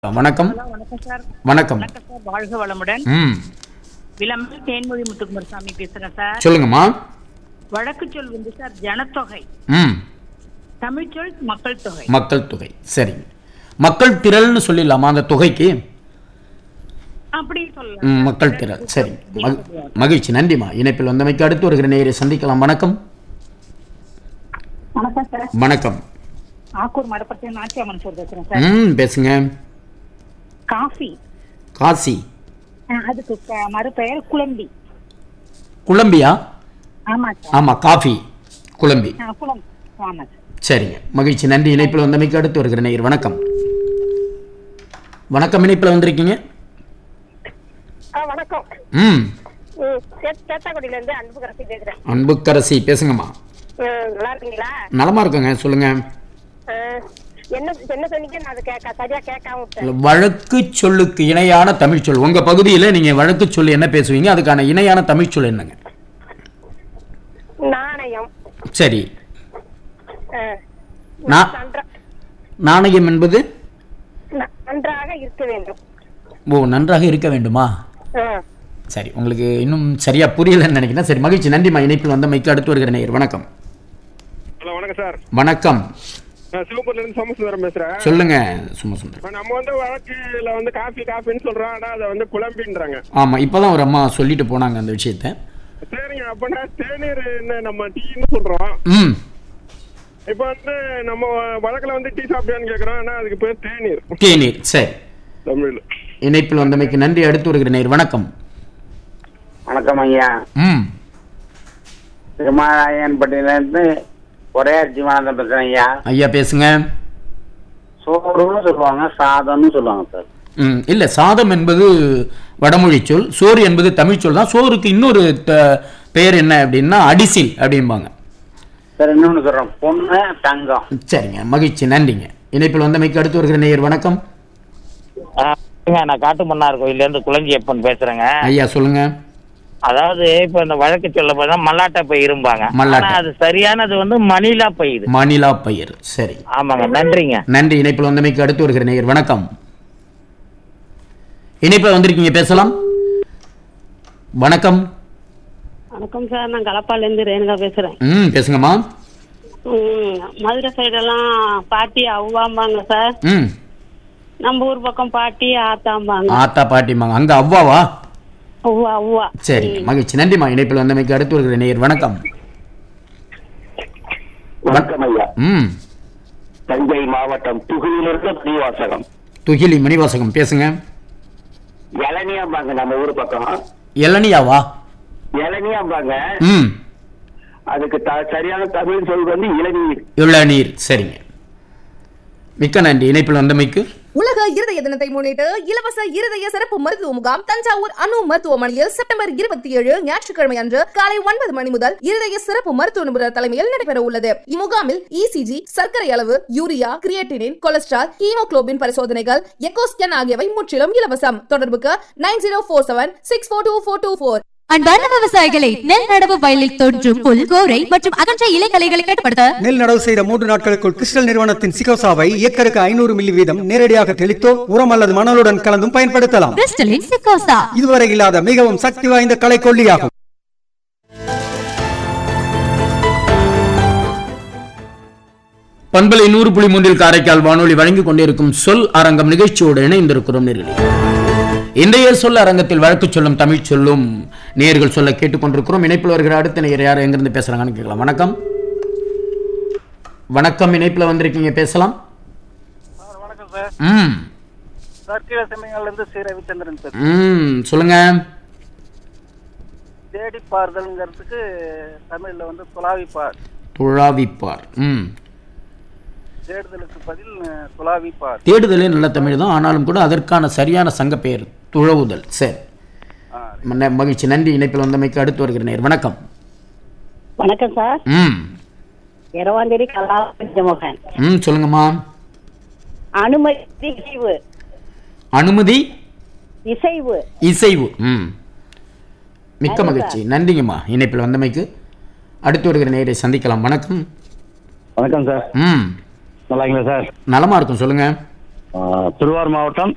வணக்கம் ஹலோ வணக்கம் சார் வணக்கம் வணக்கம் சார் வாழ்க வளமுடன் ம் விளம்பரம் தேன்மொழி முத்துக்குமாரசாமி பேசுறேன் சார் சொல்லுங்கம்மா வழக்கு சொல் வந்து சார் ஜனத்தொகை ம் தமிழ்ச்சொல் மக்கள் தொகை மக்கள் தொகை சரிங்க மக்கள் திரள்னு சொல்லிடலாமா அந்த தொகைக்கு அப்படி ம், சொல்லலாம் மக்கள் திரள் சரி மகி- மகிழ்ச்சி நன்றிம்மா இணைப்பில் வந்தமைக்கு அடுத்து வருகிற நேரை சந்திக்கலாம் வணக்கம் வணக்கம் சார் வணக்கம் ஆக்கூர் மடப்பட்டி நாச்சியம்மன் சார் பேசுறேன் சார் ம் பேசுங்க காஃபி காசி அஹ், அதுக்கு க- மறுபெயர் குழம்பி குழம்பியா ஆமா சார் ஆமாம் காஃபி குழம்பி அஹ், குழம்பி ஆமா சார் சரிங்க மகிழ்ச்சி நன்றி இணைப்பில் வந்தமைக்கு அடுத்து வருகிற நேயர் வணக்கம் வணக்கம் இணைப்பில் வந்திருக்கீங்க ஆ வணக்கம் ம் ம் சேத்- சேத்தாக்குடியில இருந்து அன்புகரசி பேசுறேன் அன்புக்கரசி பேசுங்கம்மா ம், நல்லா இருக்கீங்களா நலமா இருக்குங்க சொல்லுங்க ஆ, என்ன என்ன சொன்னீங்க நான் அதை கேட்க சரியா கேட்காம விட்டேன் வழக்கு சொல்லுக்கு இணையான தமிழ் சொல் உங்க பகுதியில் நீங்க வழக்கு சொல் என்ன பேசுவீங்க அதுக்கான இணையான தமிழ் சொல் என்னங்க நாணயம் சரி ஆ, நா- நன்றா- நாணயம் என்பது ந- நன்றாக இருக்க வேண்டும் ஓ நன்றாக இருக்க வேண்டுமா ஆ, சரி உங்களுக்கு இன்னும் சரியா புரியலன்னு நினைக்கிறேன் சரி மகிழ்ச்சி நன்றிம்மா இணைப்பில் வந்த மைக்கு அடுத்து வருகிற நேயர் வணக்கம் ஹலோ வணக்கம் சார் வணக்கம் நான் சிவபுரில இருந்து சோமசுந்தரம் பேசுறேன் சொல்லுங்க சும்மா சுந்தரம் இப்ப நம்ம வந்து வழக்குல வந்து காஃபி காஃபின்னு சொல்றோம் ஆனா அதை வந்து குழம்பின்றாங்க ஆமா இப்பதான் ஒரு அம்மா சொல்லிட்டு போனாங்க அந்த விஷயத்த சரிங்க அப்படின்னா தேநீர் என்ன நம்ம டீன்னு சொல்றோம் ம் இப்ப வந்து நம்ம வழக்குல வந்து டீ சாப்பிட்டியான்னு கேக்குறோம் ஆனா அதுக்கு பேர் தேநீர் தேநீர் சரி தமிழ் இணைப்பில் வந்தமைக்கு நன்றி அடுத்து வருகிற நேயர் வணக்கம் வணக்கம் ஐயா ம் திருமாராயன்பட்டியிலேருந்து ஒரே ஜீவானந்தம் பேசுறேன் ஐயா ஐயா பேசுங்க சோறுன்னு சொல்லுவாங்க சாதம்னு சொல்லுவாங்க சார் ம் இல்லை சாதம் என்பது வடமொழி சொல் சோறு என்பது தமிழ் சொல் தான் சோறுக்கு இன்னொரு த- பெயர் என்ன அப்படின்னா அடிசில் அப்படிம்பாங்க சார் இன்னொன்று சொல்றேன் பொண்ணு தங்கம் சரிங்க மகிழ்ச்சி நன்றிங்க இணைப்பில் வந்தமைக்கு அடுத்து வருகிற நேயர் வணக்கம் நான் காட்டு மன்னார் கோயில்ல இருந்து குளஞ்சியப்பன் பேசுறேங்க ஐயா சொல்லுங்க அதாவது இப்ப இந்த வழக்கு சொல்ல போனா மல்லாட்டை பயிரும்பாங்க மல்லாட்டை. ஆனா அது சரியானது வந்து மணிலா பயிர் மாநிலா பயிர் சரி ஆமாங்க நன்றிங்க நன்றி இணைப்பில் வந்தமைக்கு அடுத்து வருகிற நேயர் வணக்கம் இணைப்பில் வந்திருக்கீங்க பேசலாம் வணக்கம் வணக்கம் சார் நான் கலப்பால இருந்து ரேணுகா பேசுறேன் ம் பேசுங்கம்மா ம், மதுரை சைடெல்லாம் பாட்டி அவ்வாம்பாங்க சார் ம் நம்ம ஊர் பக்கம் பாட்டி ஆத்தாம்பாங்க ஆத்தா பாட்டிம்மாங்க அங்க அவ்வாவா அவ்வா அவ்வா சரி மகிழ்ச்சி நன்றிம்மா இணைப்பில் வந்தமைக்கு அடுத்து வருகிற நேயர் வணக்கம் வணக்கம் ஐயா ம் தஞ்சை மாவட்டம் துகிலிருந்து மணிவாசகம் துகிலி மணிவாசகம் பேசுங்க இளநியாம்பாங்க நம்ம ஊர் பக்கம் இளநியாவா இளநியாம்பாங்க ம் அதுக்கு த- சரியான தமிழ் சொல் வந்து இளநீர் இளநீர் சரிங்க மிக்க நன்றி இணைப்பில் வந்தமைக்கு உலக இருதய தினத்தை முன்னிட்டு இலவச இருதய சிறப்பு மருத்துவ முகாம் தஞ்சாவூர் அணு மருத்துவமனையில் செப்டம்பர் இருபத்தி ஏழு ஞாயிற்றுக்கிழமை அன்று காலை ஒன்பது மணி முதல் இருதய சிறப்பு மருத்துவ நிபுணர் தலைமையில் நடைபெற உள்ளது இம்முகாமில் இசிஜி சர்க்கரை அளவு யூரியா கிரியேட்டினின் கொலஸ்ட்ரால் ஹீமோகுளோபின் பரிசோதனைகள் எக்கோஸ்கேன் ஆகியவை முற்றிலும் இலவசம் தொடர்புக்கு nine zero four seven six four two four two four அன்பார்ந்த விவசாயிகளை நெல் நடவு வயலில் தோன்றும் புல் கோரை மற்றும் அகன்ற இலைகளைகளை கட்டுப்படுத்த நெல் நடவு செய்த மூன்று நாட்களுக்குள் கிறிஸ்டல் நிறுவனத்தின் சிகோசாவை ஏக்கருக்கு ஐநூறு மில்லி வீதம் நேரடியாக தெளித்தோ உரம் அல்லது மணலுடன் கலந்தும் பயன்படுத்தலாம் கிறிஸ்டலின் சிக்கோசா இதுவரை இல்லாத மிகவும் சக்தி வாய்ந்த களைக்கொல்லியாகும் பண்பலை நூறு புள்ளி மூன்றில் காரைக்கால் வானொலி வழங்கிக் கொண்டிருக்கும் சொல் அரங்கம் நிகழ்ச்சியோடு இணைந்திருக்கிறோம் நேர்களே இன்றைய சொல் அரங்கத்தில் வழக்கு சொல்லும் தமிழ் சொல்லும் நேர்கள் சொல்ல கேட்டுக்கொண்டிருக்கிறோம் இணைப்பில் வருகிற அடுத்த நேயர் யார் எங்கிருந்து பேசுறாங்கன்னு கேட்கலாம் வணக்கம் வணக்கம் இணைப்பில் வந்திருக்கீங்க பேசலாம் வணக்கம் சார் ம் சார் கீழ செம்மைங்கள்ல இருந்து சி ரவிச்சந்திரன் சார் ம் சொல்லுங்க தேடி பார்தல்ங்கிறதுக்கு தமிழ்ல வந்து துளாவிப்பார் துழாவிப்பார் ம் தேடுதலுக்கு பதில் துளாவிப்பார் தேடுதலே நல்ல தமிழ் தான் ஆனாலும் கூட அதற்கான சரியான சங்க பெயர் துழவுதல் சரி மன்ன- மகிழ்ச்சி நன்றி இணைப்பில் வந்தமைக்கு அடுத்து வருகிற நேர் வணக்கம் வணக்கம் சார் ம் இரவாந்தேரி கலாமோகன் ம் சொல்லுங்கம்மா அனுமதி இசைவு அனுமதி இசைவு இசைவு ம் மிக்க மகிழ்ச்சி நன்றிங்கம்மா இணைப்பில் வந்தமைக்கு அடுத்து வருகிற நேரை சந்திக்கலாம் வணக்கம் வணக்கம் சார் ம் நல்லா இருக்கீங்களா சார் நலமா இருக்கும் சொல்லுங்க திருவாரூர் மாவட்டம்